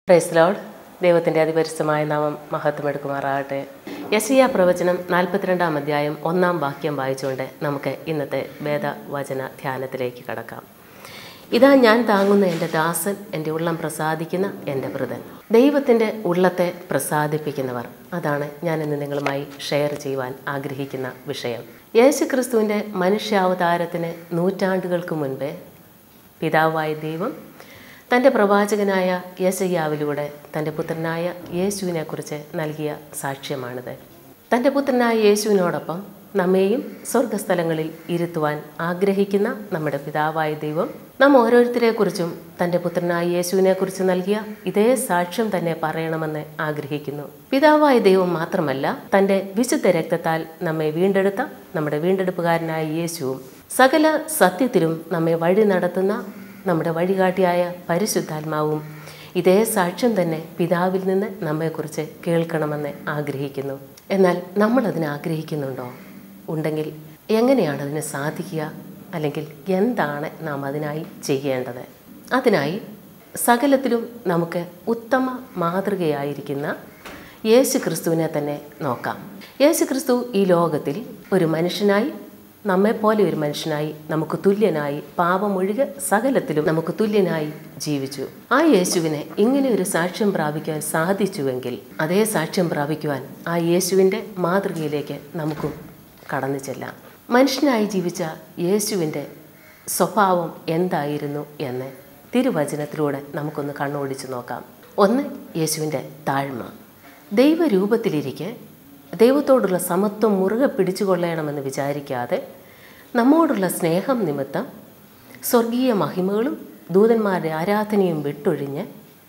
price load ദൈവത്തിൻ്റെ അതിപരിശമായ നാമം മഹത്വമെടുക്കുമാറാകട്ടെ യശയ പ്രവചനം നാൽപ്പത്തിരണ്ടാം അധ്യായം ഒന്നാം വാക്യം വായിച്ചുകൊണ്ട് നമുക്ക് ഇന്നത്തെ വേദവചന ധ്യാനത്തിലേക്ക് കടക്കാം ഇതാ ഞാൻ താങ്ങുന്ന എൻ്റെ ദാസൻ എൻ്റെ ഉള്ളം പ്രസാദിക്കുന്ന എൻ്റെ വൃതൻ ദൈവത്തിൻ്റെ ഉള്ളത്തെ പ്രസാദിപ്പിക്കുന്നവർ അതാണ് ഞാൻ ഇന്ന് നിങ്ങളുമായി ഷെയർ ചെയ്യുവാൻ ആഗ്രഹിക്കുന്ന വിഷയം യേശു ക്രിസ്തുവിൻ്റെ മനുഷ്യാവതാരത്തിന് നൂറ്റാണ്ടുകൾക്ക് മുൻപേ പിതാവായ ദൈവം തൻ്റെ പ്രവാചകനായ യേശയ്യാവിലൂടെ തൻ്റെ പുത്രനായ യേശുവിനെക്കുറിച്ച് നൽകിയ സാക്ഷ്യമാണിത് തൻ്റെ പുത്രനായ യേശുവിനോടൊപ്പം നമ്മെയും സ്വർഗസ്ഥലങ്ങളിൽ ഇരുത്തുവാൻ ആഗ്രഹിക്കുന്ന നമ്മുടെ പിതാവായ ദൈവം നാം ഓരോരുത്തരെക്കുറിച്ചും തൻ്റെ പുത്രനായ യേശുവിനെക്കുറിച്ച് നൽകിയ ഇതേ സാക്ഷ്യം തന്നെ പറയണമെന്ന് ആഗ്രഹിക്കുന്നു പിതാവായ ദൈവം മാത്രമല്ല തൻ്റെ വിശുദ്ധ രക്തത്താൽ നമ്മെ വീണ്ടെടുത്ത നമ്മുടെ വീണ്ടെടുപ്പുകാരനായ യേശുവും സകല സത്യത്തിലും നമ്മെ വഴി നടത്തുന്ന നമ്മുടെ വഴികാട്ടിയായ പരിശുദ്ധാത്മാവും ഇതേ സാക്ഷ്യം തന്നെ പിതാവിൽ നിന്ന് നമ്മെക്കുറിച്ച് കേൾക്കണമെന്ന് ആഗ്രഹിക്കുന്നു എന്നാൽ നമ്മൾ അതിന് ആഗ്രഹിക്കുന്നുണ്ടോ ഉണ്ടെങ്കിൽ എങ്ങനെയാണ് അതിന് സാധിക്കുക അല്ലെങ്കിൽ എന്താണ് നാം അതിനായി ചെയ്യേണ്ടത് അതിനായി സകലത്തിലും നമുക്ക് ഉത്തമ മാതൃകയായിരിക്കുന്ന യേശു ക്രിസ്തുവിനെ തന്നെ നോക്കാം യേശു ക്രിസ്തു ഈ ലോകത്തിൽ ഒരു മനുഷ്യനായി നമ്മെപ്പോലെ ഒരു മനുഷ്യനായി നമുക്ക് തുല്യനായി പാപമൊഴികെ സകലത്തിലും നമുക്ക് തുല്യനായി ജീവിച്ചു ആ യേശുവിനെ ഇങ്ങനെ ഒരു സാക്ഷ്യം പ്രാപിക്കാൻ സാധിച്ചുവെങ്കിൽ അതേ സാക്ഷ്യം പ്രാപിക്കുവാൻ ആ യേശുവിൻ്റെ മാതൃകയിലേക്ക് നമുക്കും കടന്നു ചെല്ലാം മനുഷ്യനായി ജീവിച്ച യേശുവിൻ്റെ സ്വഭാവം എന്തായിരുന്നു എന്ന് തിരുവചനത്തിലൂടെ നമുക്കൊന്ന് കണ്ണോടിച്ച് നോക്കാം ഒന്ന് യേശുവിൻ്റെ താഴ്മ ദൈവരൂപത്തിലിരിക്കെ ദൈവത്തോടുള്ള സമത്വം മുറുകെ പിടിച്ചുകൊള്ളണമെന്ന് വിചാരിക്കാതെ നമ്മോടുള്ള സ്നേഹം നിമിത്തം സ്വർഗീയ മഹിമകളും ദൂതന്മാരുടെ ആരാധനയും വിട്ടൊഴിഞ്ഞ്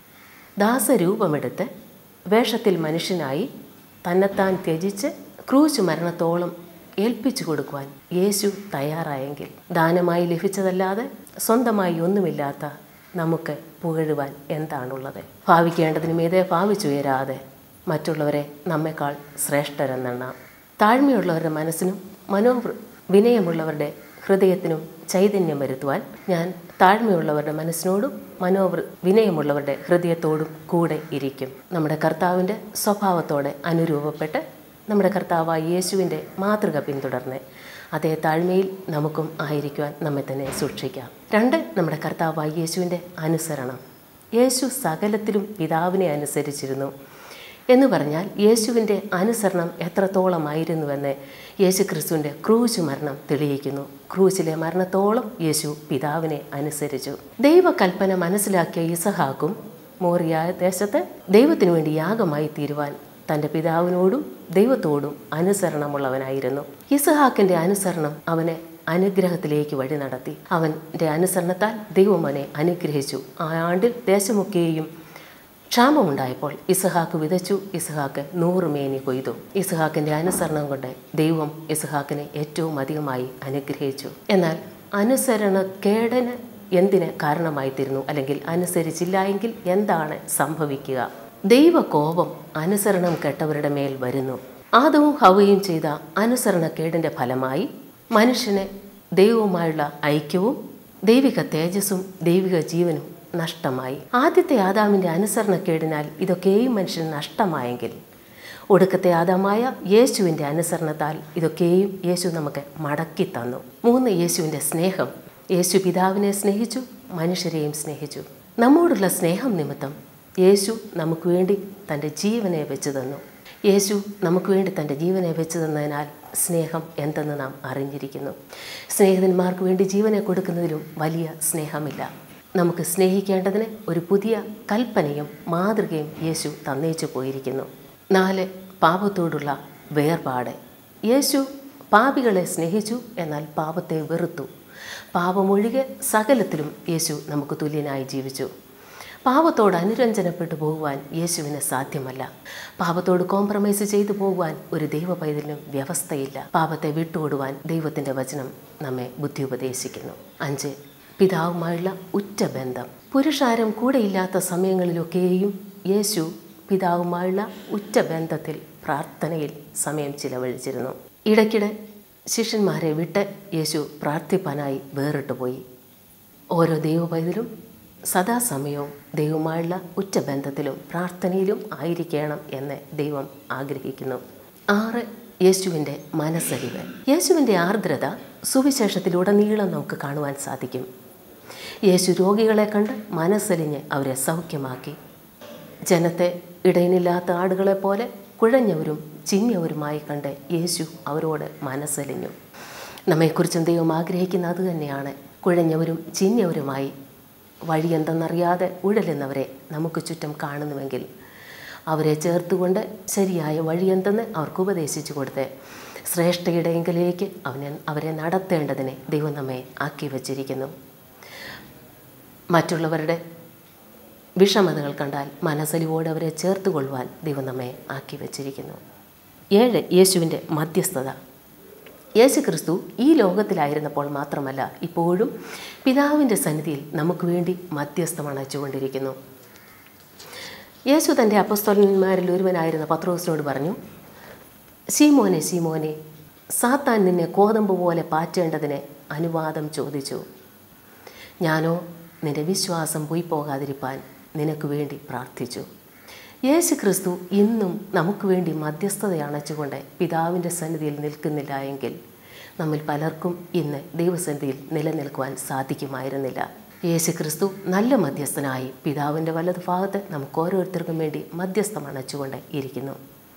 ദാസരൂപമെടുത്ത് വേഷത്തിൽ മനുഷ്യനായി തന്നെത്താൻ ത്യജിച്ച് ക്രൂശ് മരണത്തോളം ഏൽപ്പിച്ചു കൊടുക്കുവാൻ യേശു തയ്യാറായെങ്കിൽ ദാനമായി ലഭിച്ചതല്ലാതെ സ്വന്തമായി ഒന്നുമില്ലാത്ത നമുക്ക് പുകഴുവാൻ എന്താണുള്ളത് ഭാവിക്കേണ്ടതിന് മീതെ ഭാവിച്ചുയരാതെ മറ്റുള്ളവരെ നമ്മെക്കാൾ ശ്രേഷ്ഠരെന്നെണ്ണാം താഴ്മയുള്ളവരുടെ മനസ്സിനും മനോ വിനയമുള്ളവരുടെ ഹൃദയത്തിനും ചൈതന്യം വരുത്തുവാൻ ഞാൻ താഴ്മയുള്ളവരുടെ മനസ്സിനോടും മനോവൃ വിനയമുള്ളവരുടെ ഹൃദയത്തോടും കൂടെ ഇരിക്കും നമ്മുടെ കർത്താവിൻ്റെ സ്വഭാവത്തോടെ അനുരൂപപ്പെട്ട് നമ്മുടെ കർത്താവായ യേശുവിൻ്റെ മാതൃക പിന്തുടർന്ന് അതേ താഴ്മയിൽ നമുക്കും ആയിരിക്കുവാൻ നമ്മെ തന്നെ സൂക്ഷിക്കാം രണ്ട് നമ്മുടെ കർത്താവായ യേശുവിൻ്റെ അനുസരണം യേശു സകലത്തിലും പിതാവിനെ അനുസരിച്ചിരുന്നു എന്ന് പറഞ്ഞാൽ യേശുവിൻ്റെ അനുസരണം എത്രത്തോളമായിരുന്നുവെന്ന് യേശു ക്രിസ്തുവിൻ്റെ ക്രൂശ് മരണം തെളിയിക്കുന്നു ക്രൂശിലെ മരണത്തോളം യേശു പിതാവിനെ അനുസരിച്ചു ദൈവകൽപ്പന മനസ്സിലാക്കിയ ഇസഹാക്കും മോറിയ ദേശത്ത് ദൈവത്തിനു വേണ്ടി യാഗമായി തീരുവാൻ തൻ്റെ പിതാവിനോടും ദൈവത്തോടും അനുസരണമുള്ളവനായിരുന്നു ഇസഹാക്കിൻ്റെ അനുസരണം അവനെ അനുഗ്രഹത്തിലേക്ക് വഴി നടത്തി അവൻ്റെ അനുസരണത്താൽ ദൈവം അവനെ അനുഗ്രഹിച്ചു ആ ആണ്ടിൽ ദേശമൊക്കെയും ക്ഷാമമുണ്ടായപ്പോൾ ഇസഹാക്ക് വിതച്ചു ഇസഹാക്ക് നൂറ് മേനി കൊയ്തു ഇസഹാക്കിൻ്റെ അനുസരണം കൊണ്ട് ദൈവം ഇസഹാക്കിനെ ഏറ്റവും അധികമായി അനുഗ്രഹിച്ചു എന്നാൽ അനുസരണക്കേടന് എന്തിന് കാരണമായി തീരുന്നു അല്ലെങ്കിൽ അനുസരിച്ചില്ല എങ്കിൽ എന്താണ് സംഭവിക്കുക ദൈവകോപം അനുസരണം കെട്ടവരുടെ മേൽ വരുന്നു ആദവും ഹവയും ചെയ്ത അനുസരണക്കേടിൻ്റെ ഫലമായി മനുഷ്യന് ദൈവവുമായുള്ള ഐക്യവും ദൈവിക തേജസ്സും ദൈവിക ജീവനും നഷ്ടമായി ആദ്യത്തെ ആദാമിൻ്റെ അനുസരണക്കേടിനാൽ ഇതൊക്കെയും മനുഷ്യന് നഷ്ടമായെങ്കിൽ ഒടുക്കത്തെ ആദാമായ യേശുവിൻ്റെ അനുസരണത്താൽ ഇതൊക്കെയും യേശു നമുക്ക് മടക്കി തന്നു മൂന്ന് യേശുവിൻ്റെ സ്നേഹം യേശു പിതാവിനെ സ്നേഹിച്ചു മനുഷ്യരെയും സ്നേഹിച്ചു നമ്മോടുള്ള സ്നേഹം നിമിത്തം യേശു നമുക്ക് വേണ്ടി തൻ്റെ ജീവനെ വെച്ചു തന്നു യേശു നമുക്ക് വേണ്ടി തൻ്റെ ജീവനെ വെച്ചു തന്നതിനാൽ സ്നേഹം എന്തെന്ന് നാം അറിഞ്ഞിരിക്കുന്നു സ്നേഹിതന്മാർക്ക് വേണ്ടി ജീവനെ കൊടുക്കുന്നതിലും വലിയ സ്നേഹമില്ല നമുക്ക് സ്നേഹിക്കേണ്ടതിന് ഒരു പുതിയ കൽപ്പനയും മാതൃകയും യേശു തന്നേച്ചു പോയിരിക്കുന്നു നാല് പാപത്തോടുള്ള വേർപാട് യേശു പാപികളെ സ്നേഹിച്ചു എന്നാൽ പാപത്തെ വെറുത്തു പാപമൊഴികെ സകലത്തിലും യേശു നമുക്ക് തുല്യനായി ജീവിച്ചു പാപത്തോട് അനുരഞ്ജനപ്പെട്ടു പോകുവാൻ യേശുവിന് സാധ്യമല്ല പാപത്തോട് കോംപ്രമൈസ് ചെയ്തു പോകുവാൻ ഒരു ദൈവ പൈതലിനും വ്യവസ്ഥയില്ല പാപത്തെ വിട്ടുകൊടുവാൻ ദൈവത്തിൻ്റെ വചനം നമ്മെ ബുദ്ധി ഉപദേശിക്കുന്നു അഞ്ച് പിതാവുമായുള്ള ഉറ്റ ബന്ധം പുരുഷാരം കൂടെയില്ലാത്ത സമയങ്ങളിലൊക്കെയും യേശു പിതാവുമായുള്ള ഉറ്റ ബന്ധത്തിൽ പ്രാർത്ഥനയിൽ സമയം ചിലവഴിച്ചിരുന്നു ഇടയ്ക്കിടെ ശിഷ്യന്മാരെ വിട്ട് യേശു പ്രാർത്ഥിപ്പാനായി വേറിട്ട് പോയി ഓരോ ദൈവ പൈതലും സദാസമയവും ദൈവവുമായുള്ള ഉച്ചബന്ധത്തിലും പ്രാർത്ഥനയിലും ആയിരിക്കണം എന്ന് ദൈവം ആഗ്രഹിക്കുന്നു ആറ് യേശുവിൻ്റെ മനസ്സലിവ് യേശുവിൻ്റെ ആർദ്രത സുവിശേഷത്തിലുടനീളം നമുക്ക് കാണുവാൻ സാധിക്കും യേശു രോഗികളെ കണ്ട് മനസ്സലിഞ്ഞ് അവരെ സൗഖ്യമാക്കി ജനത്തെ ഇടയിനില്ലാത്ത ആടുകളെ പോലെ കുഴഞ്ഞവരും ചിഞ്ഞവരുമായി കണ്ട് യേശു അവരോട് മനസ്സലിഞ്ഞു നമ്മെക്കുറിച്ചും ദൈവം ആഗ്രഹിക്കുന്ന അത് തന്നെയാണ് കുഴഞ്ഞവരും ചിഞ്ഞവരുമായി വഴി എന്തെന്നറിയാതെ ഉഴലുന്നവരെ നമുക്ക് ചുറ്റും കാണുന്നുവെങ്കിൽ അവരെ ചേർത്തുകൊണ്ട് ശരിയായ വഴി എന്തെന്ന് അവർക്ക് ഉപദേശിച്ചു കൊടുത്ത് ശ്രേഷ്ഠയിടയെങ്കിലേക്ക് അവനെ അവരെ നടത്തേണ്ടതിനെ ദൈവം നമ്മെ ആക്കി വച്ചിരിക്കുന്നു മറ്റുള്ളവരുടെ വിഷമതകൾ കണ്ടാൽ മനസ്സലിവോടെ അവരെ ചേർത്ത് കൊള്ളുവാൻ ദൈവം നമ്മെ ആക്കി വച്ചിരിക്കുന്നു ഏഴ് യേശുവിൻ്റെ മധ്യസ്ഥത യേശു ക്രിസ്തു ഈ ലോകത്തിലായിരുന്നപ്പോൾ മാത്രമല്ല ഇപ്പോഴും പിതാവിൻ്റെ സന്നിധിയിൽ നമുക്ക് വേണ്ടി മധ്യസ്ഥം അണച്ചുകൊണ്ടിരിക്കുന്നു യേശു തൻ്റെ അപ്പസ്തോലന്മാരിൽ ഒരുവനായിരുന്ന പത്രോസിനോട് പറഞ്ഞു സീമോനെ സീമോനെ സാത്താൻ നിന്നെ കോതമ്പ് പോലെ പാറ്റേണ്ടതിന് അനുവാദം ചോദിച്ചു ഞാനോ നിന്റെ വിശ്വാസം പോയി പോകാതിരിപ്പാൻ നിനക്ക് വേണ്ടി പ്രാർത്ഥിച്ചു യേശു ക്രിസ്തു ഇന്നും നമുക്ക് വേണ്ടി മധ്യസ്ഥത അണച്ചുകൊണ്ട് പിതാവിൻ്റെ സന്നിധിയിൽ നിൽക്കുന്നില്ല എങ്കിൽ നമ്മിൽ പലർക്കും ഇന്ന് ദൈവസന്നിധിയിൽ നിലനിൽക്കുവാൻ സാധിക്കുമായിരുന്നില്ല യേശു ക്രിസ്തു നല്ല മധ്യസ്ഥനായി പിതാവിൻ്റെ വലതു ഭാഗത്ത് നമുക്ക് ഓരോരുത്തർക്കും വേണ്ടി മധ്യസ്ഥം അണച്ചുകൊണ്ട് ഇരിക്കുന്നു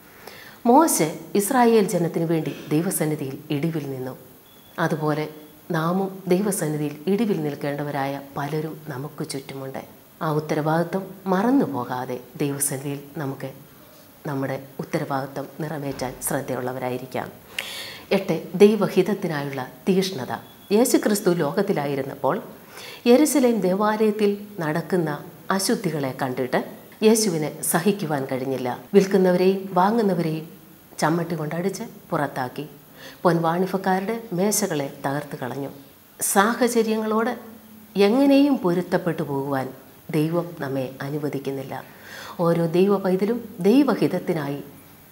മോശ ഇസ്രായേൽ ജനത്തിനു വേണ്ടി ദൈവസന്നിധിയിൽ ഇടിവിൽ നിന്നു അതുപോലെ നാമും ദൈവസന്നിധിയിൽ ഇടിവിൽ നിൽക്കേണ്ടവരായ പലരും നമുക്ക് ചുറ്റുമുണ്ട് ആ ഉത്തരവാദിത്വം മറന്നു പോകാതെ ദൈവസന്നിധിയിൽ നമുക്ക് നമ്മുടെ ഉത്തരവാദിത്വം നിറവേറ്റാൻ ശ്രദ്ധയുള്ളവരായിരിക്കാം എട്ട് ദൈവഹിതത്തിനായുള്ള തീഷ്ണത യേശുക്രിസ്തു ലോകത്തിലായിരുന്നപ്പോൾ യെരുസലേം ദേവാലയത്തിൽ നടക്കുന്ന അശുദ്ധികളെ കണ്ടിട്ട് യേശുവിന് സഹിക്കുവാൻ കഴിഞ്ഞില്ല വിൽക്കുന്നവരെയും വാങ്ങുന്നവരെയും ചമ്മട്ടി കൊണ്ടടിച്ച് പുറത്താക്കി പൊൻവാണിഫക്കാരുടെ മേശകളെ തകർത്ത് കളഞ്ഞു സാഹചര്യങ്ങളോട് എങ്ങനെയും പൊരുത്തപ്പെട്ടു പോകുവാൻ ദൈവം നമ്മെ അനുവദിക്കുന്നില്ല ഓരോ ദൈവ പൈതലും ദൈവഹിതത്തിനായി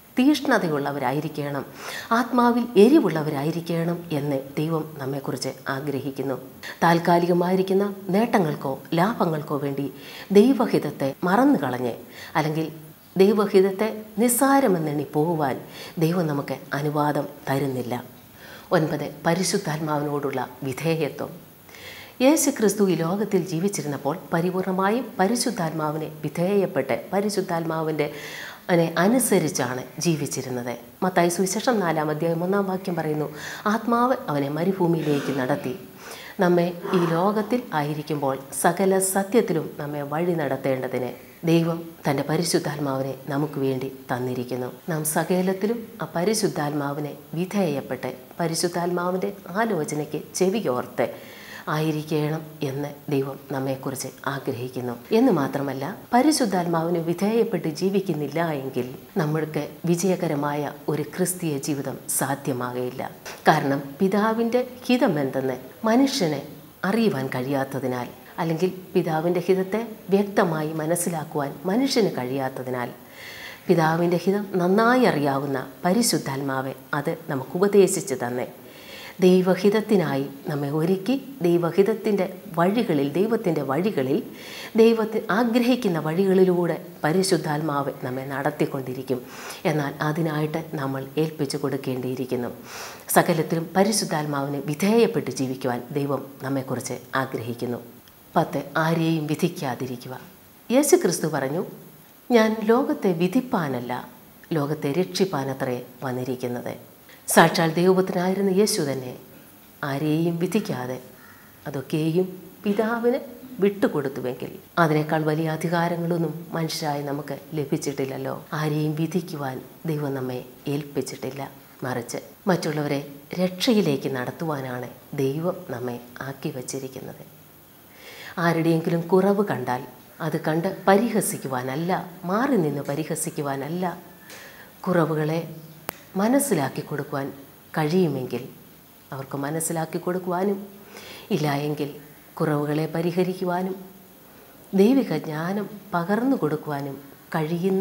തീഷ്ണതയുള്ളവരായിരിക്കണം ആത്മാവിൽ എരിവുള്ളവരായിരിക്കണം എന്ന് ദൈവം നമ്മെക്കുറിച്ച് ആഗ്രഹിക്കുന്നു താൽക്കാലികമായിരിക്കുന്ന നേട്ടങ്ങൾക്കോ ലാഭങ്ങൾക്കോ വേണ്ടി ദൈവഹിതത്തെ മറന്നു കളഞ്ഞ് അല്ലെങ്കിൽ ദൈവഹിതത്തെ നിസ്സാരമെന്നെണ്ണി പോകുവാൻ ദൈവം നമുക്ക് അനുവാദം തരുന്നില്ല ഒൻപത് പരിശുദ്ധാത്മാവിനോടുള്ള വിധേയത്വം യേശു ക്രിസ്തു ഈ ലോകത്തിൽ ജീവിച്ചിരുന്നപ്പോൾ പരിപൂർണമായും പരിശുദ്ധാത്മാവിനെ വിധേയപ്പെട്ട് പരിശുദ്ധാത്മാവിൻ്റെ അതിനെ അനുസരിച്ചാണ് ജീവിച്ചിരുന്നത് മത്തായി സുവിശേഷം നാലാം അധ്യായം ഒന്നാം വാക്യം പറയുന്നു ആത്മാവ് അവനെ മരുഭൂമിയിലേക്ക് നടത്തി നമ്മെ ഈ ലോകത്തിൽ ആയിരിക്കുമ്പോൾ സകല സത്യത്തിലും നമ്മെ വഴി നടത്തേണ്ടതിന് ദൈവം തൻ്റെ പരിശുദ്ധാത്മാവിനെ നമുക്ക് വേണ്ടി തന്നിരിക്കുന്നു നാം സകലത്തിലും ആ പരിശുദ്ധാത്മാവിനെ വിധേയപ്പെട്ട് പരിശുദ്ധാത്മാവിൻ്റെ ആലോചനയ്ക്ക് ചെവിയോർത്ത് ആയിരിക്കണം എന്ന് ദൈവം നമ്മെക്കുറിച്ച് ആഗ്രഹിക്കുന്നു എന്ന് മാത്രമല്ല പരിശുദ്ധാത്മാവിന് വിധേയപ്പെട്ട് ജീവിക്കുന്നില്ല എങ്കിൽ നമ്മൾക്ക് വിജയകരമായ ഒരു ക്രിസ്തീയ ജീവിതം സാധ്യമാകയില്ല കാരണം പിതാവിൻ്റെ ഹിതം എന്തെന്ന് മനുഷ്യനെ അറിയുവാൻ കഴിയാത്തതിനാൽ അല്ലെങ്കിൽ പിതാവിൻ്റെ ഹിതത്തെ വ്യക്തമായി മനസ്സിലാക്കുവാൻ മനുഷ്യന് കഴിയാത്തതിനാൽ പിതാവിൻ്റെ ഹിതം നന്നായി അറിയാവുന്ന പരിശുദ്ധാത്മാവെ അത് നമുക്ക് ഉപദേശിച്ചു തന്നെ ദൈവഹിതത്തിനായി നമ്മെ ഒരുക്കി ദൈവഹിതത്തിൻ്റെ വഴികളിൽ ദൈവത്തിൻ്റെ വഴികളിൽ ദൈവത്തെ ആഗ്രഹിക്കുന്ന വഴികളിലൂടെ പരിശുദ്ധാത്മാവ് നമ്മെ നടത്തിക്കൊണ്ടിരിക്കും എന്നാൽ അതിനായിട്ട് നമ്മൾ ഏൽപ്പിച്ചു കൊടുക്കേണ്ടിയിരിക്കുന്നു സകലത്തിലും പരിശുദ്ധാത്മാവിന് വിധേയപ്പെട്ട് ജീവിക്കുവാൻ ദൈവം നമ്മെക്കുറിച്ച് ആഗ്രഹിക്കുന്നു പത്ത് ആരെയും വിധിക്കാതിരിക്കുക യേശു ക്രിസ്തു പറഞ്ഞു ഞാൻ ലോകത്തെ വിധിപ്പാനല്ല ലോകത്തെ രക്ഷിപ്പാനത്രേ വന്നിരിക്കുന്നത് സാക്ഷാൽ ദൈവപുത്രനായിരുന്ന യേശു തന്നെ ആരെയും വിധിക്കാതെ അതൊക്കെയും പിതാവിന് വിട്ടുകൊടുത്തുവെങ്കിൽ അതിനേക്കാൾ വലിയ അധികാരങ്ങളൊന്നും മനുഷ്യരായി നമുക്ക് ലഭിച്ചിട്ടില്ലല്ലോ ആരെയും വിധിക്കുവാൻ ദൈവം നമ്മെ ഏൽപ്പിച്ചിട്ടില്ല മറിച്ച് മറ്റുള്ളവരെ രക്ഷയിലേക്ക് നടത്തുവാനാണ് ദൈവം നമ്മെ ആക്കി വച്ചിരിക്കുന്നത് ആരുടെയെങ്കിലും കുറവ് കണ്ടാൽ അത് കണ്ട് പരിഹസിക്കുവാനല്ല മാറി നിന്ന് പരിഹസിക്കുവാനല്ല കുറവുകളെ മനസ്സിലാക്കി കൊടുക്കുവാൻ കഴിയുമെങ്കിൽ അവർക്ക് മനസ്സിലാക്കി കൊടുക്കുവാനും ഇല്ല എങ്കിൽ കുറവുകളെ പരിഹരിക്കുവാനും ദൈവിക ജ്ഞാനം പകർന്നു കൊടുക്കുവാനും കഴിയുന്ന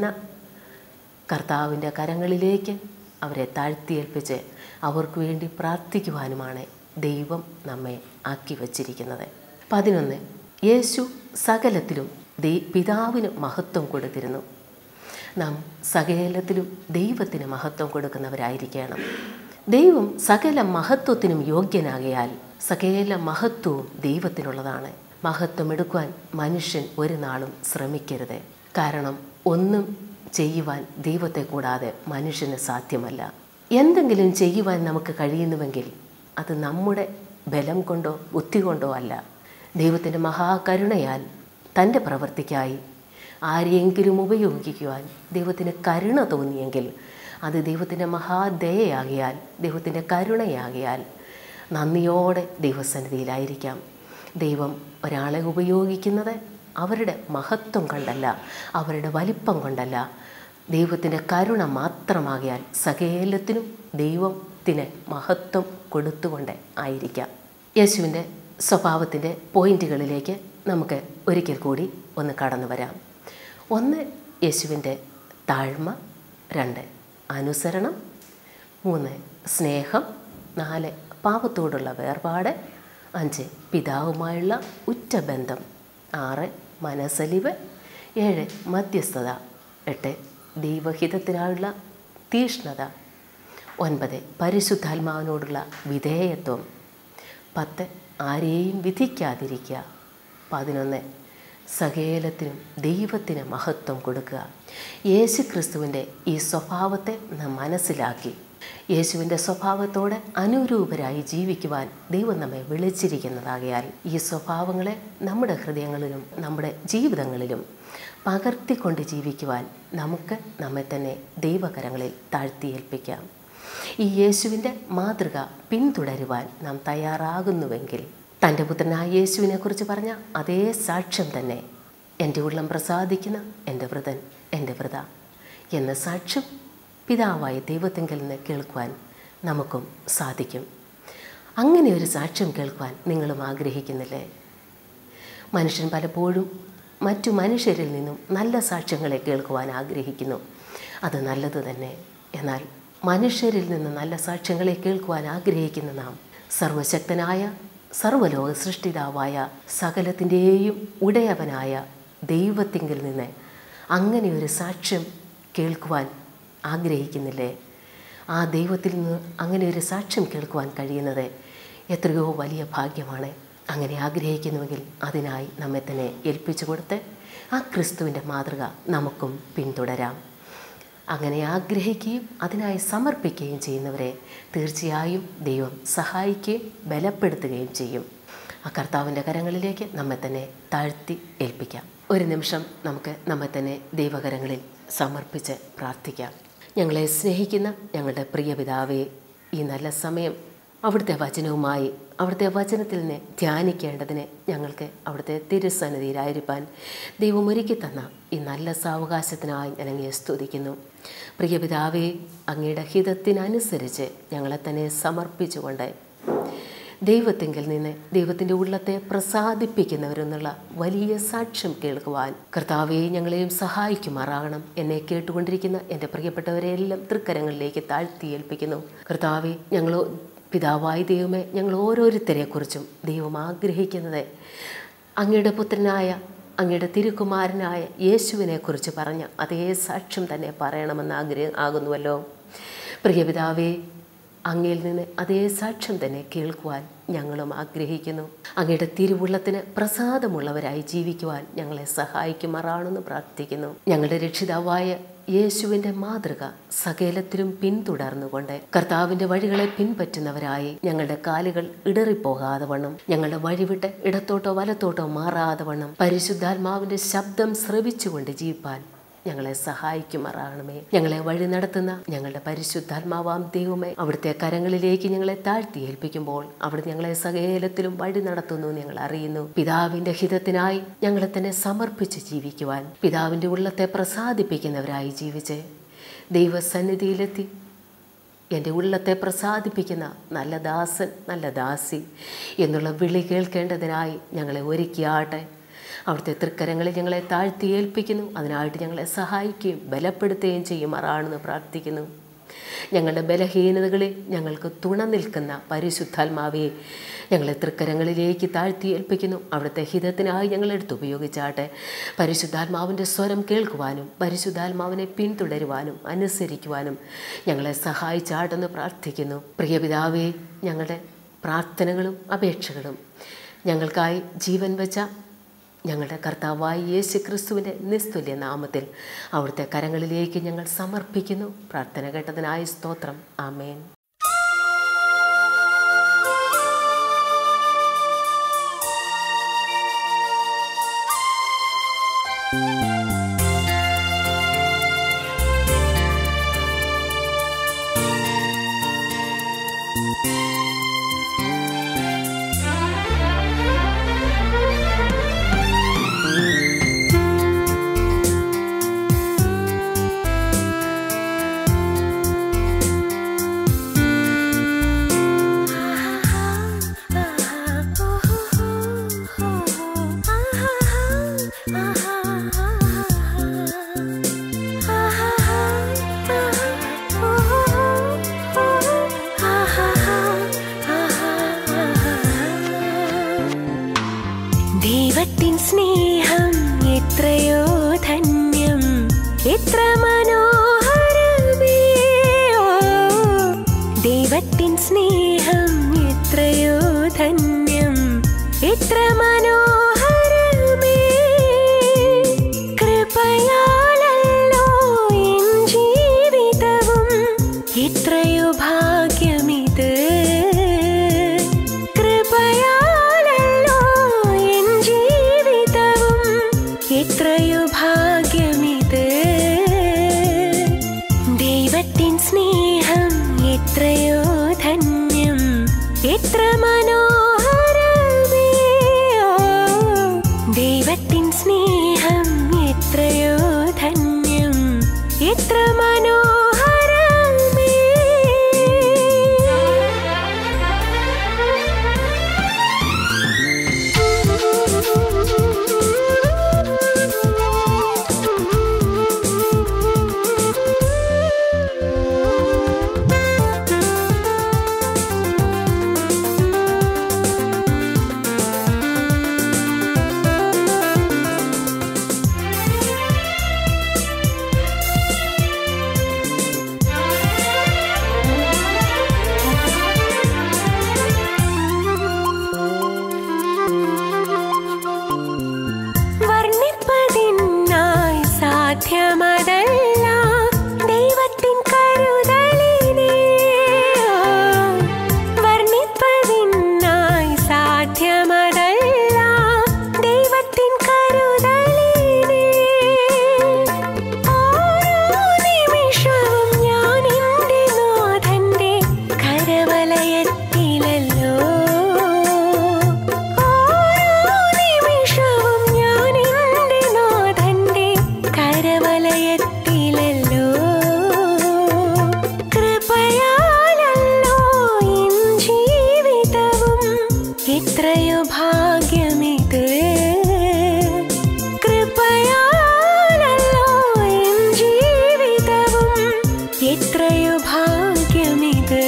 കർത്താവിൻ്റെ കരങ്ങളിലേക്ക് അവരെ താഴ്ത്തിയേൽപ്പിച്ച് അവർക്ക് വേണ്ടി പ്രാർത്ഥിക്കുവാനുമാണ് ദൈവം നമ്മെ ആക്കി വച്ചിരിക്കുന്നത് പതിനൊന്ന് യേശു സകലത്തിലും ദൈ പിതാവിന് മഹത്വം കൊടുത്തിരുന്നു നാം സകലത്തിലും ദൈവത്തിന് മഹത്വം കൊടുക്കുന്നവരായിരിക്കണം ദൈവം സകല മഹത്വത്തിനും യോഗ്യനാകയാൽ സകല മഹത്വവും ദൈവത്തിനുള്ളതാണ് മഹത്വം എടുക്കുവാൻ മനുഷ്യൻ ഒരു നാളും ശ്രമിക്കരുത് കാരണം ഒന്നും ചെയ്യുവാൻ ദൈവത്തെ കൂടാതെ മനുഷ്യന് സാധ്യമല്ല എന്തെങ്കിലും ചെയ്യുവാൻ നമുക്ക് കഴിയുന്നുവെങ്കിൽ അത് നമ്മുടെ ബലം കൊണ്ടോ ബുദ്ധി കൊണ്ടോ അല്ല ദൈവത്തിൻ്റെ മഹാകരുണയാൽ തൻ്റെ പ്രവൃത്തിക്കായി ആരെയെങ്കിലും ഉപയോഗിക്കുവാൻ ദൈവത്തിന് കരുണ തോന്നിയെങ്കിൽ അത് ദൈവത്തിൻ്റെ മഹാദയയാകിയാൽ ദൈവത്തിൻ്റെ കരുണയാകിയാൽ നന്ദിയോടെ ദൈവസന്നിധിയിലായിരിക്കാം ദൈവം ഒരാളെ ഉപയോഗിക്കുന്നത് അവരുടെ മഹത്വം കണ്ടല്ല അവരുടെ വലിപ്പം കൊണ്ടല്ല ദൈവത്തിൻ്റെ കരുണ മാത്രമാകിയാൽ സകലത്തിനും ദൈവത്തിന് മഹത്വം കൊടുത്തുകൊണ്ട് ആയിരിക്കാം യേശുവിൻ്റെ സ്വഭാവത്തിൻ്റെ പോയിന്റുകളിലേക്ക് നമുക്ക് ഒരിക്കൽ കൂടി ഒന്ന് കടന്നു വരാം ഒന്ന് യേശുവിൻ്റെ താഴ്മ രണ്ട് അനുസരണം മൂന്ന് സ്നേഹം നാല് പാപത്തോടുള്ള വേർപാട് അഞ്ച് പിതാവുമായുള്ള ഉറ്റ ബന്ധം ആറ് മനസ്സലിവ് ഏഴ് മധ്യസ്ഥത എട്ട് ദൈവഹിതത്തിനായുള്ള തീഷ്ണത ഒൻപത് പരിശുദ്ധാത്മാവിനോടുള്ള വിധേയത്വം പത്ത് ആരെയും വിധിക്കാതിരിക്കുക പതിനൊന്ന് സകേലത്തിനും ദൈവത്തിന് മഹത്വം കൊടുക്കുക യേശു ക്രിസ്തുവിൻ്റെ ഈ സ്വഭാവത്തെ നാം മനസ്സിലാക്കി യേശുവിൻ്റെ സ്വഭാവത്തോട് അനുരൂപരായി ജീവിക്കുവാൻ ദൈവം നമ്മെ വിളിച്ചിരിക്കുന്നതാകയാൽ ഈ സ്വഭാവങ്ങളെ നമ്മുടെ ഹൃദയങ്ങളിലും നമ്മുടെ ജീവിതങ്ങളിലും പകർത്തിക്കൊണ്ട് ജീവിക്കുവാൻ നമുക്ക് നമ്മെ തന്നെ ദൈവകരങ്ങളിൽ താഴ്ത്തിയേൽപ്പിക്കാം ഈ യേശുവിൻ്റെ മാതൃക പിന്തുടരുവാൻ നാം തയ്യാറാകുന്നുവെങ്കിൽ തൻ്റെ പുത്രനായ യേശുവിനെക്കുറിച്ച് പറഞ്ഞ അതേ സാക്ഷ്യം തന്നെ എൻ്റെ ഉള്ളം പ്രസാദിക്കുന്ന എൻ്റെ വ്രതൻ എൻ്റെ വ്രത എന്ന സാക്ഷ്യം പിതാവായ ദൈവത്തെങ്കിൽ നിന്ന് കേൾക്കുവാൻ നമുക്കും സാധിക്കും അങ്ങനെ ഒരു സാക്ഷ്യം കേൾക്കുവാൻ നിങ്ങളും ആഗ്രഹിക്കുന്നില്ലേ മനുഷ്യൻ പലപ്പോഴും മറ്റു മനുഷ്യരിൽ നിന്നും നല്ല സാക്ഷ്യങ്ങളെ കേൾക്കുവാൻ ആഗ്രഹിക്കുന്നു അത് നല്ലത് തന്നെ എന്നാൽ മനുഷ്യരിൽ നിന്ന് നല്ല സാക്ഷ്യങ്ങളെ കേൾക്കുവാൻ ആഗ്രഹിക്കുന്ന നാം സർവശക്തനായ സർവലോക സൃഷ്ടിതാവായ സകലത്തിൻ്റെയും ഉടയവനായ ദൈവത്തിങ്കിൽ നിന്ന് അങ്ങനെ ഒരു സാക്ഷ്യം കേൾക്കുവാൻ ആഗ്രഹിക്കുന്നില്ലേ ആ ദൈവത്തിൽ നിന്ന് അങ്ങനെ ഒരു സാക്ഷ്യം കേൾക്കുവാൻ കഴിയുന്നത് എത്രയോ വലിയ ഭാഗ്യമാണ് അങ്ങനെ ആഗ്രഹിക്കുന്നുവെങ്കിൽ അതിനായി നമ്മെ തന്നെ ഏൽപ്പിച്ചു കൊടുത്ത് ആ ക്രിസ്തുവിൻ്റെ മാതൃക നമുക്കും പിന്തുടരാം അങ്ങനെ ആഗ്രഹിക്കുകയും അതിനായി സമർപ്പിക്കുകയും ചെയ്യുന്നവരെ തീർച്ചയായും ദൈവം സഹായിക്കുകയും ബലപ്പെടുത്തുകയും ചെയ്യും ആ കർത്താവിൻ്റെ കരങ്ങളിലേക്ക് നമ്മെ തന്നെ താഴ്ത്തി ഏൽപ്പിക്കാം ഒരു നിമിഷം നമുക്ക് നമ്മെ തന്നെ ദൈവകരങ്ങളിൽ സമർപ്പിച്ച് പ്രാർത്ഥിക്കാം ഞങ്ങളെ സ്നേഹിക്കുന്ന ഞങ്ങളുടെ പ്രിയ പിതാവേ ഈ നല്ല സമയം അവിടുത്തെ വചനവുമായി അവിടുത്തെ വചനത്തിൽ നിന്ന് ധ്യാനിക്കേണ്ടതിന് ഞങ്ങൾക്ക് അവിടുത്തെ തിരുസന്നിധിയിലായിരിക്കാൻ ദൈവം ഒരുക്കി തന്ന ഈ നല്ല സാവകാശത്തിനായി ഞാൻ അങ്ങയെ സ്തുതിക്കുന്നു പ്രിയ പിതാവേ അങ്ങയുടെ ഹിതത്തിനനുസരിച്ച് ഞങ്ങളെ തന്നെ സമർപ്പിച്ചുകൊണ്ട് ദൈവത്തെങ്കിൽ നിന്ന് ദൈവത്തിൻ്റെ ഉള്ളത്തെ പ്രസാദിപ്പിക്കുന്നവരെന്നുള്ള വലിയ സാക്ഷ്യം കേൾക്കുവാൻ കർത്താവെ ഞങ്ങളെയും സഹായിക്കുമാറാകണം എന്നെ കേട്ടുകൊണ്ടിരിക്കുന്ന എൻ്റെ പ്രിയപ്പെട്ടവരെയെല്ലാം തൃക്കരങ്ങളിലേക്ക് താഴ്ത്തി ഏൽപ്പിക്കുന്നു കർത്താവെ ഞങ്ങൾ പിതാവായ ദൈവമേ ഞങ്ങൾ ഓരോരുത്തരെക്കുറിച്ചും ദൈവം ആഗ്രഹിക്കുന്നത് അങ്ങയുടെ പുത്രനായ അങ്ങയുടെ തിരുക്കുമാരനായ യേശുവിനെക്കുറിച്ച് പറഞ്ഞ അതേ സാക്ഷ്യം തന്നെ പറയണമെന്ന് ആഗ്രഹം ആകുന്നുവല്ലോ പ്രിയപിതാവേ അങ്ങയിൽ നിന്ന് അതേ സാക്ഷ്യം തന്നെ കേൾക്കുവാൻ ഞങ്ങളും ആഗ്രഹിക്കുന്നു അങ്ങയുടെ തിരുവുള്ളത്തിന് പ്രസാദമുള്ളവരായി ജീവിക്കുവാൻ ഞങ്ങളെ സഹായിക്കുമാറാണെന്ന് പ്രാർത്ഥിക്കുന്നു ഞങ്ങളുടെ രക്ഷിതാവായ യേശുവിൻ്റെ മാതൃക സകലത്തിലും പിന്തുടർന്നുകൊണ്ട് കർത്താവിൻ്റെ വഴികളെ പിൻപറ്റുന്നവരായി ഞങ്ങളുടെ കാലുകൾ ഇടറിപ്പോകാതെ വണ്ണം ഞങ്ങളുടെ വഴിവിട്ട് ഇടത്തോട്ടോ വലത്തോട്ടോ മാറാതെ വണ്ണം പരിശുദ്ധാത്മാവിൻ്റെ ശബ്ദം ശ്രവിച്ചുകൊണ്ട് ജീവിപ്പാൻ ഞങ്ങളെ സഹായിക്കുമാറാകണമേ ഞങ്ങളെ വഴി നടത്തുന്ന ഞങ്ങളുടെ പരിശുദ്ധാത്മാവാം ദൈവമേ അവിടുത്തെ കരങ്ങളിലേക്ക് ഞങ്ങളെ താഴ്ത്തി ഏൽപ്പിക്കുമ്പോൾ അവിടെ ഞങ്ങളെ സകലത്തിലും വഴി നടത്തുന്നു എന്ന് ഞങ്ങൾ അറിയുന്നു പിതാവിന്റെ ഹിതത്തിനായി ഞങ്ങളെ തന്നെ സമർപ്പിച്ച് ജീവിക്കുവാൻ പിതാവിന്റെ ഉള്ളത്തെ പ്രസാദിപ്പിക്കുന്നവരായി ജീവിച്ച് ദൈവസന്നിധിയിലെത്തി എൻ്റെ ഉള്ളത്തെ പ്രസാദിപ്പിക്കുന്ന നല്ല ദാസൻ നല്ല ദാസി എന്നുള്ള വിളി കേൾക്കേണ്ടതിനായി ഞങ്ങളെ ഒരുക്കിയാട്ടെ അവിടുത്തെ തൃക്കരങ്ങളിൽ ഞങ്ങളെ താഴ്ത്തി ഏൽപ്പിക്കുന്നു അതിനായിട്ട് ഞങ്ങളെ സഹായിക്കുകയും ബലപ്പെടുത്തുകയും ചെയ്യുമാറാണെന്ന് പ്രാർത്ഥിക്കുന്നു ഞങ്ങളുടെ ബലഹീനതകളിൽ ഞങ്ങൾക്ക് തുണ നിൽക്കുന്ന പരിശുദ്ധാത്മാവെ ഞങ്ങളെ തൃക്കരങ്ങളിലേക്ക് താഴ്ത്തി ഏൽപ്പിക്കുന്നു അവിടുത്തെ ഹിതത്തിനായി ഞങ്ങൾ എടുത്ത് ഉപയോഗിച്ചാട്ടെ പരിശുദ്ധാത്മാവിൻ്റെ സ്വരം കേൾക്കുവാനും പരിശുദ്ധാത്മാവിനെ പിന്തുടരുവാനും അനുസരിക്കുവാനും ഞങ്ങളെ സഹായിച്ചാട്ടെന്ന് പ്രാർത്ഥിക്കുന്നു പ്രിയ പിതാവേ ഞങ്ങളുടെ പ്രാർത്ഥനകളും അപേക്ഷകളും ഞങ്ങൾക്കായി ജീവൻ വെച്ച ഞങ്ങളുടെ കർത്താവായ യേശു ക്രിസ്തുവിൻ്റെ നിസ്തുല്യ നാമത്തിൽ അവിടുത്തെ കരങ്ങളിലേക്ക് ഞങ്ങൾ സമർപ്പിക്കുന്നു പ്രാർത്ഥന കേട്ടതിനായ സ്തോത്രം ആമേൻ ദൈവത്തിൻ സ്നേഹം എത്രയോ ധന്യം എത്ര മനോഹരമേ ഓ, ദൈവത്തിൻ സ്നേഹം എത്രയോ ധന്യം എത്ര മനോഹരമേ കൃപയാലല്ലോ എൻ ജീവിതവും എത്രയോ ഭാഗ്യമിത് കൃപയാലല്ലോ എൻ ജീവിതവും എത്രയോ ഭാഗ്യമിത് ദൈവത്തിൻ സ്നേഹം എത്രയോ ധന്യം എത്ര മനോഹരമേ ഓ, ദൈവത്തിൻ സ്നേഹം എത്രയോ ധന്യം എത്ര മനോഹരമേ വർണ്ണിപ്പതിനായി സാധ്യമതല്ല ദൈവത്തിൻ കരുതലിനെ വർണ്ണിപ്പതിനായി സാധ്യമതല്ല ദൈവത്തിൻ കരുതലിനെ ഓരോ നിമിഷവും ഞാൻ എൻ്റെ നാഥന്റെ കരവലയത്തിലല്ലോ ഓരോ നിമിഷവും ഞാൻ എൻ്റെ നാഥന്റെ കരവലയത്തിലല്ലോ കൃപയാലല്ലോ എൻ ജീവിതവും എത്രയോ ഭാഗ്യമിത് കൃപയാലല്ലോ എൻ ജീവിതവും എത്രയോ ഭാഗ്യമിത്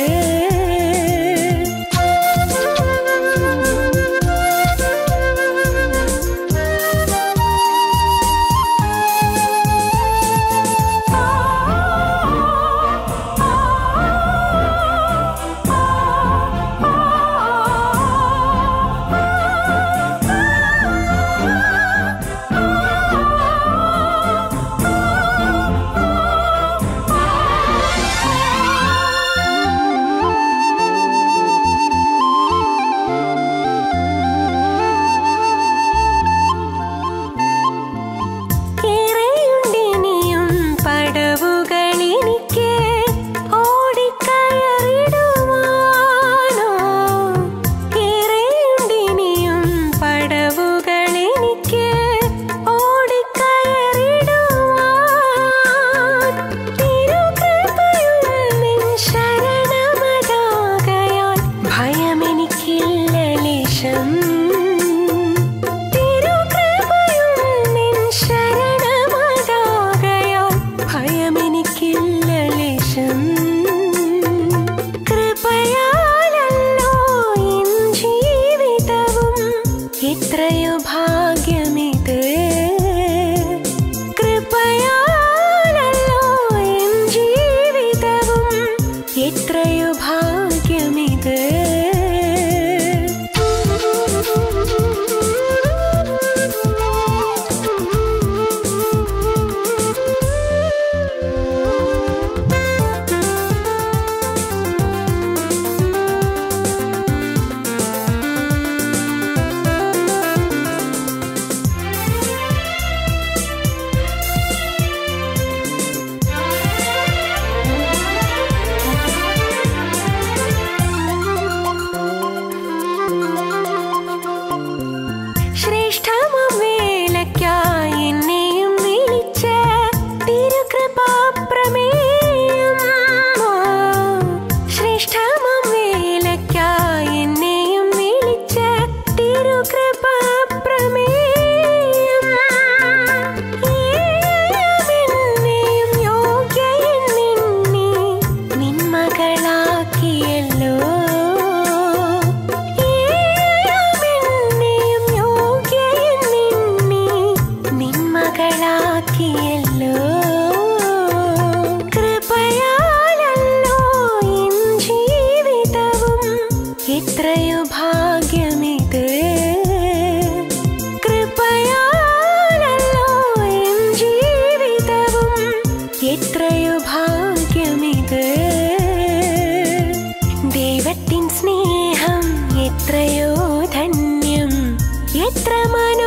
എത്ര മനോഹരം